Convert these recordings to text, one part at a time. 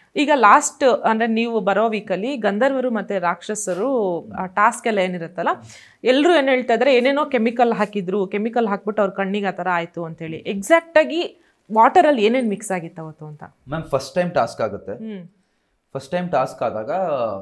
ಈಗ ಲಾಸ್ಟ್ ಅಂದ್ರೆ ನೀವು ಬರೋ ವೀಕಲ್ಲಿ ಗಂಧರ್ವರು ಮತ್ತೆ ರಾಕ್ಷಸರು ಟಾಸ್ಕ್ ಎಲ್ಲ ಏನಿರುತ್ತಲ್ಲ ಎಲ್ಲರೂ ಏನು ಹೇಳ್ತಾ ಇದ್ದಾರೆ ಏನೇನೋ ಕೆಮಿಕಲ್ ಹಾಕಿದ್ರು ಕೆಮಿಕಲ್ ಹಾಕ್ಬಿಟ್ಟು ಅವ್ರ ಕಣ್ಣಿಗೆ ಆ ಥರ ಆಯ್ತು ಅಂತೇಳಿ ಎಕ್ಸಾಕ್ಟ್ ಆಗಿ ವಾಟರ್ ಅಲ್ಲಿ ಏನೇನು ಮಿಕ್ಸ್ ಆಗಿತ್ತು ಅವತ್ತು ಅಂತ ಮ್ಯಾಮ್ ಫಸ್ಟ್ ಟೈಮ್ ಟಾಸ್ಕ್ ಆಗುತ್ತೆ ಹ್ಮ್ ಫಸ್ಟ್ ಟೈಮ್ ಟಾಸ್ಕ್ ಆದಾಗ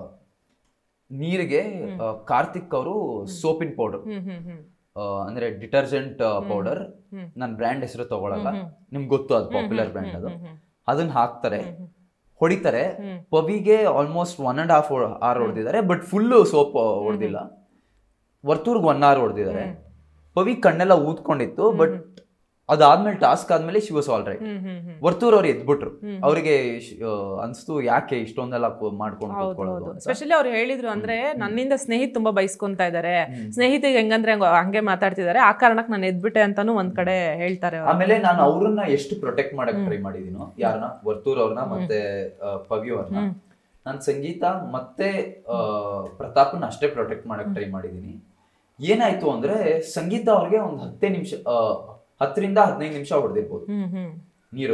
ನೀರಿಗೆ ಆ, ಕಾರ್ತಿಕ್ ಅವರು ಸೋಪಿನ್ ಪೌಡರ್ ಹ್ಮ್ ಹ್ಮ್ ಹ್ಮ್ ಅಂದ್ರೆ ಡಿಟರ್ಜೆಂಟ್ ಪೌಡರ್ ಹ್ಮ್. ನನ್ನ ಬ್ರ್ಯಾಂಡ್ ಹೆಸರು ತಗೊಳಲ್ಲ ಹ್ಮ್. ನಿಮ್ಗೆ ಗೊತ್ತು ಅದು ಪಾಪ್ಯುಲರ್ ಬ್ರ್ಯಾಂಡ್ ಅದು ಹ್ಮ್ ಹ್ಮ್ ಅದನ್ನ ಹಾಕ್ತಾರೆ ಹ್ಮ್. ಹೊಡಿತಾರೆ ಹ್ಮ್. ಪವಿಗೆ almost one and half hour ಹೊಡೆದಿದ್ದಾರೆ ಬಟ್ ಫುಲ್ ಸೋಪ್ ಹೊಡೆದಿಲ್ಲ ವರ್ತೂರ್ಗೆ ಒನ್ ಅವರ್ ಹೊಡೆದಿದ್ದಾರೆ ಪವಿ ಕಣ್ಣೆಲ್ಲ ಊದ್ಕೊಂಡಿತ್ತು ಬಟ್ ಅದಾದ್ಮೇಲೆ ಟಾಸ್ಕ್ ಆದ್ಮೇಲೆ ಶಿ ವಾಸ್ ಆಲ್ ರೈಟ್ ಹ್ಮ್ ಹ್ಮ್ ಹ್ಮ್ ವರ್ತೂರ್ ಅವ್ರು ಎದ್ಬಿಟ್ರು ಅವರಿಗೆ ಅನ್ಸ್ತು ಯಾಕೆ ಇಷ್ಟೊಂದೆಲ್ಲ ಕು- ಮಾಡ್ಕೊಂಡು ಕೂತ್ಕೊಳ್ಳೋದು ಹೌದು ಅಂತ. ಸ್ಪೆಷಲಿ ಅವ್ರು ಹೇಳಿದ್ರು ಅಂದ್ರೆ ನನ್ನಿಂದ ಸ್ನೇಹಿತ ತುಂಬಾ ಬೈಸ್ಕೊಂತಾ ಇದಾರೆ ಸ್ನೇಹಿತಿಗೆ ಹೆಂಗಂದ್ರೆ ಹಂಗ- ಹಂಗೆ ಮಾತಾಡ್ತಿದ್ದಾರೆ ಆ ಕಾರಣಕ್ಕೆ ನಾನು ಎದ್ಬಿಟ್ಟೆ ಅಂತಾನು ಒಂದ್ ಕಡೆ ಹೇಳ್ತಾರೆ ಅವ್ರು ಆಮೇಲೆ ನಾನು ಅವ್ರನ್ನ ಎಷ್ಟು ಪ್ರೊಟೆಕ್ಟ್ ಮಾಡಕ್ ಟ್ರೈ ಮಾಡಿದೀನೋ ಯಾರನ್ನ ವರ್ತೂರ್ ಅವ್ರನ್ನ ಮತ್ತೆ ಆ, ಪವಿ ಅವ್ರನ್ನ ನಾನು ಸಂಗೀತ ಮತ್ತೆ ಆ, ಪ್ರತಾಪ್ನ ಅಷ್ಟೇ ಪ್ರೊಟೆಕ್ಟ್ ಮಾಡಕ್ ಟ್ರೈ ಮಾಡಿದೀನಿ ಏನಾಯ್ತು ಅಂದ್ರೆ ಸಂಗೀತ ಅವ್ರಿಗೆ ಒಂದು ಹತ್ತೇ ನಿಮಿಷ ಆ, ಹತ್ತರಿಂದ ಹದಿನೈದು ನಿಮಿಷ ಹೊಡೆದಿರ್ಬೋದು ಹ್ಮ್ ಹ್ಮ್ ನೀರು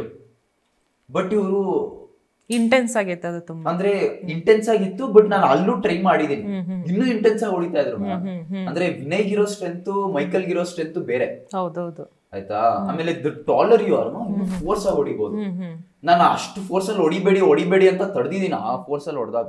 ಬಟ್ ಇವರು ಇಂಟೆನ್ಸ್ ಆಗೈತೆ ಅದು ತುಂಬಾ ಅಂದ್ರೆ ಇಂಟೆನ್ಸ್ ಆಗಿತ್ತು ಬಟ್ ನಾನು ಅಲ್ಲೂ ಟ್ರೈ ಮಾಡಿದೀನಿ ಹ್ಮ್ ಹ್ಮ್ ಇನ್ನೂ ಇಂಟೆನ್ಸ್ ಆಗಿ ಹೊಡಿತಾ ಇದ್ರು ಹ್ಮ್ ಹ್ಮ್ ಹ್ಮ್ ಅಂದ್ರೆ ವಿನಯ್ಗಿರೋ ಸ್ಟ್ರೆಂತ್ ಮೈಕಲ್ಗಿರೋ ಸ್ಟ್ರೆಂತ್ ಬೇರೆ ಹೌದೌದು ಆಯ್ತಾ ಆಮೇಲೆ ಟಾಲರ್ ಯು ಆರ್ ಫೋರ್ಸ್ ಆಗಿ ಹೊಡಿಬಹುದು ಹ್ಮ್ ಹ್ಮ್ ನಾನು ಅಷ್ಟು ಫೋರ್ಸ್ ಅಲ್ಲಿ ಹೊಡಿಬೇಡಿ ಹೊಡಿಬೇಡಿ ಅಂತ ತಡೆದಿದ್ದೀನಿ ಆ ಫೋರ್ಸ್ ಅಲ್ಲಿ ಹೊಡೆದಾಗ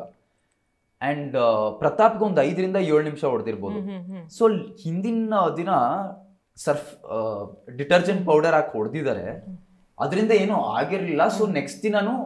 ಅಂಡ್ ಪ್ರತಾಪ್ಗೆ ಒಂದು ಐದರಿಂದ ಏಳು ನಿಮಿಷ ಹೊಡೆದಿರ್ಬೋದು ಹ್ಮ್ ಹ್ಮ್ ಸೊ ಹಿಂದಿನ ದಿನ ಸರ್ಫ್ ಡಿಟರ್ಜೆಂಟ್ ಪೌಡರ್ ಹಾಕಿ ಹೊಡೆದಿದ್ದಾರೆ ಅದರಿಂದ ಏನೂ ಆಗಿರ್ಲಿಲ್ಲ ಸೊ ನೆಕ್ಸ್ಟ್ ದಿನನೂ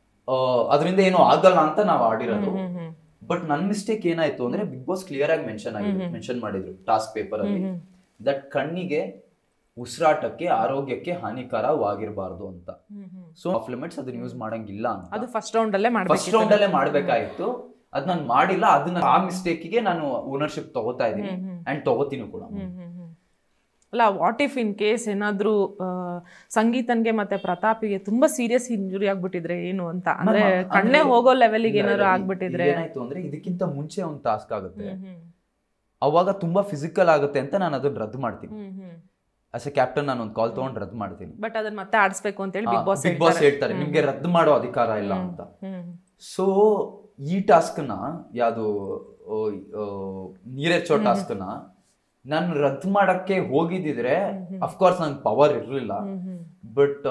ಅದರಿಂದ ಏನೂ ಆಗಲ್ಲ ಅಂತ ನಾವು ಆಡಿರೋದು ಹ್ಮ್ ಹ್ಮ್ ಬಟ್ ನನ್ನ ಮಿಸ್ಟೇಕ್ ಏನಾಯ್ತು ಅಂದ್ರೆ ಬಿಗ್ ಬಾಸ್ ಕ್ಲಿಯರ್ ಆಗಿ ಮೆನ್ಷನ್ ಆಗಿದೆ ಮೆನ್ಷನ್ ಮಾಡಿದ್ರು ಟಾಸ್ಕ್ ಪೇಪರ್ ಅಲ್ಲಿ ಹ್ಮ್. ದಟ್ ಕಣ್ಣಿಗೆ ಉಸಿರಾಟಕ್ಕೆ ಆರೋಗ್ಯಕ್ಕೆ ಹಾನಿಕರವಾಗಿರಬಾರ್ದು ಅಂತ ಹ್ಮ್ ಹ್ಮ್ ಸೊ ಆಫ್ ಲಿಮಿಟ್ಸ್ ಅದನ್ನ ಯೂಸ್ ಮಾಡಂಗಿಲ್ಲ ಅಂತ ಅದು ಫಸ್ಟ್ ರೌಂಡ್ ಅಲ್ಲೇ ಫಸ್ಟ್ ಮಾಡ್ಬೇಕಿತ್ತು ರೌಂಡ್ ಅಲ್ಲೇ ಮಾಡ್ಬೇಕಾಗಿತ್ತು ಅದ್ ನಾನು ಮಾಡಿಲ್ಲ ಅದನ್ನ ಆ ಮಿಸ್ಟೇಕಿಗೆ ನಾನು ಓನರ್ಶಿಪ್ ತಗೋತಾ ಇದ್ದೀನಿ ಹ್ಮ್, ಹ್ಮ್. ಅಂಡ್ ತಗೋತೀನಿ ಕೂಡ ಹ್ಮ್ ಹ್ಮ್ ಹ್ಮ್. ಅಲ್ಲ ವಾಟ್ ಇಫ್ ಇನ್ ಕೇಸ್ ಏನಾದ್ರೂ ಆ, ಸಂಗೀತನ್ಗೆ ಮತ್ತೆ ಪ್ರತಾಪಿಗೆ ತುಂಬಾ ಸೀರಿಯಸ್ ಇಂಜುರಿ ಆಗ್ಬಿಟ್ಟಿದ್ರೆ ಏನು ಅಂತ ಅಂದ್ರೆ ಮ್ಯಾಮ್, ಕಣ್ಣೇ ಅಂದ್ರೆ- ಹೋಗೋ ಲೆವೆಲ್ಗೆ ಇಲ್ಲ, ಏನಾದ್ರು ಇಲ್ಲ, ಆಗ್ಬಿಟ್ಟಿದ್ರೆ ಏನಾಯ್ತು ಅಂದ್ರೆ ಇದಕ್ಕಿಂತ ಮುಂಚೆ ಒಂದು ಟಾಸ್ಕ್ ಆಗುತ್ತೆ ಹ್ಮ್ ಹ್ಮ್ ಅವಾಗ ತುಂಬಾ ಫಿಸಿಕಲ್ ಆಗುತ್ತೆ ಅಂತ ನಾನು ಅದನ್ನ ರದ್ದು ಮಾಡ್ತೀನಿ ಹ್ಮ್ ಹ್ಮ್ ಆಸ್ ಎ ಕ್ಯಾಪ್ಟನ್ ನಾನು ಒಂದು ಕಾಲ್ ತಗೊಂಡು ರದ್ದು ಮಾಡ್ತೀನಿ ಬಟ್ ಅದನ್ನ ಮತ್ತೆ ಆಡಿಸ್ಬೇಕು ಅಂತ ಹೇಳಿ ಬಿಗ್ ಬಾಸ್ ಬಿಗ್ ಬಾಸ್ ಹೇಳ್ತಾರೆ ನಿಮ್ಗೆ ರದ್ದು ಮಾಡೋ ಅಧಿಕಾರ ಇಲ್ಲ ಅಂತ ಹ್ಮ್ ಸೊ ಈ ಟಾಸ್ಕ್ನ ಯಾವುದು ನೀರೆಚ್ಚೋ ಟಾಸ್ಕ್ನ ನಾನು ರದ್ದು ಮಾಡಕ್ಕೆ ಹೋಗಿದ್ದಿದ್ರೆ ಅಫ್ಕೋರ್ಸ್ ನಂಗೆ ಪವರ್ ಇರಲಿಲ್ಲ ಹ್ಮ್ ಹ್ಮ್ ಬಟ್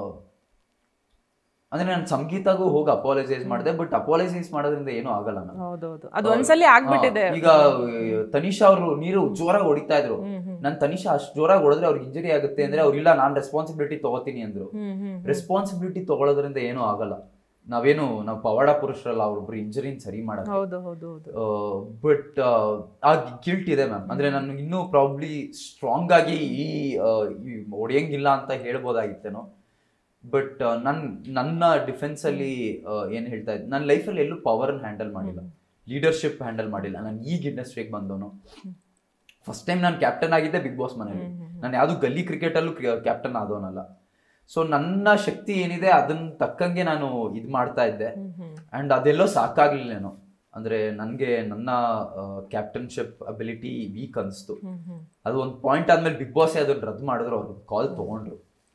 ಅಂದ್ರೆ ನಾನು ಸಂಗೀತಗೂ ಹೋಗಿ ಅಪಾಲಜೈಸ್ ಮಾಡಿದೆ ಬಟ್ ಅಪಾಲಜೈಸ್ ಮಾಡೋದ್ರಿಂದ ಏನೂ ಆಗಲ್ಲ ನಾನು ಹೌದೌದು ಅದು ಒಂದ್ಸಲಿ ಆಗ್ಬಿಟ್ಟಿದೆ ಈಗ ತನಿಷಾ ಅವರು ನೀರು ಜೋರಾಗಿ ಹೊಡಿತಾ ಇದ್ರು ಹ್ಮ್ ಹ್ಮ್ ನಾನು ತನಿಷಾ ಅಷ್ಟು ಜೋರಾಗಿ ಹೊಡೆದ್ರೆ ಅವ್ರಿಗೆ ಇಂಜರಿ ಆಗುತ್ತೆ ಅಂದ್ರೆ ಅವ್ರು ಇಲ್ಲ ನಾನು ರೆಸ್ಪಾನ್ಸಿಬಿಲಿಟಿ ತಗೋತೀನಿ ಅಂದ್ರು ಹ್ಮ್ ಹ್ಮ್ ರೆಸ್ಪಾನ್ಸಿಬಿಲಿಟಿ ತಗೊಳ್ಳೋದ್ರಿಂದ ಏನೂ ಆಗಲ್ಲ ನಾವೇನು ನಾವು ಪವಾಡ ಪುರುಷರಲ್ಲ ಅವ್ರೊಬ್ರು ಇಂಜರಿನ್ ಸರಿ ಮಾಡಕ್ಕೆ ಹೌದು ಹೌದು ಹೌದು ಬಟ್ ಆ ಗಿಲ್ಟ್ ಇದೆ ಮ್ಯಾಮ್ ಅಂದ್ರೆ ನಾನು ಇನ್ನೂ ಪ್ರಾಬ್ಲಿ ಸ್ಟ್ರಾಂಗ್ ಆಗಿ ಈ ಆ, ಈ ಹೊಡೆಯಂಗಿಲ್ಲ ಅಂತ ಹೇಳ್ಬೋದಾಗಿತ್ತೇನೋ ಬಟ್ ನನ್ ನನ್ನ ಡಿಫೆನ್ಸ್ ಅಲ್ಲಿ ಆ, ಏನ್ ಹೇಳ್ತಾ ಇದ್ದೆ ನನ್ನ ಲೈಫಲ್ಲಿ ಎಲ್ಲೂ ಪವರ್ ಹ್ಯಾಂಡಲ್ ಮಾಡಿಲ್ಲ ಲೀಡರ್ಶಿಪ್ ಹ್ಯಾಂಡಲ್ ಮಾಡಿಲ್ಲ ನಾನು ಈಗ ಇಂಡಸ್ಟ್ರಿಗೆ ಬಂದವನು ಫಸ್ಟ್ ಟೈಮ್ ನಾನು ಕ್ಯಾಪ್ಟನ್ ಆಗಿದ್ದೆ ಬಿಗ್ ಬಾಸ್ ಮನೇಲಿ ನಾನು ಯಾವುದು ಗಲ್ಲಿ ಕ್ರಿಕೆಟ್ ಅಲ್ಲೂ ಕ್ಯಾಪ್ಟನ್ ಆದವನಲ್ಲ ಸೊ ನನ್ನ ಶಕ್ತಿ ಏನಿದೆ ಅದನ್ನ ತಕ್ಕಂಗೆ ನಾನು ಇದು ಮಾಡ್ತಾ ಇದ್ದೆ ಹ್ಮ್ ಹ್ಮ್ ಅಂಡ್ ಅದೆಲ್ಲೋ ಸಾಕಾಗ್ಲಿಲ್ಲೇನೋ ಅಂದ್ರೆ ನನಗೆ ನನ್ನ ಕ್ಯಾಪ್ಟನ್ಶಿಪ್ ಅಬಿಲಿಟಿ ವೀಕ್ ಅನಿಸ್ತು ಹ್ಮ್ ಹ್ಮ್ ಅದು ಒಂದು ಪಾಯಿಂಟ್ ಆದ್ಮೇಲೆ ಬಿಗ್ ಬಾಸ್ ಅದನ್ನ ರದ್ದು ಮಾಡಿದ್ರು ಅವ್ರು ಕಾಲ್ ತಗೊಂಡ್ರು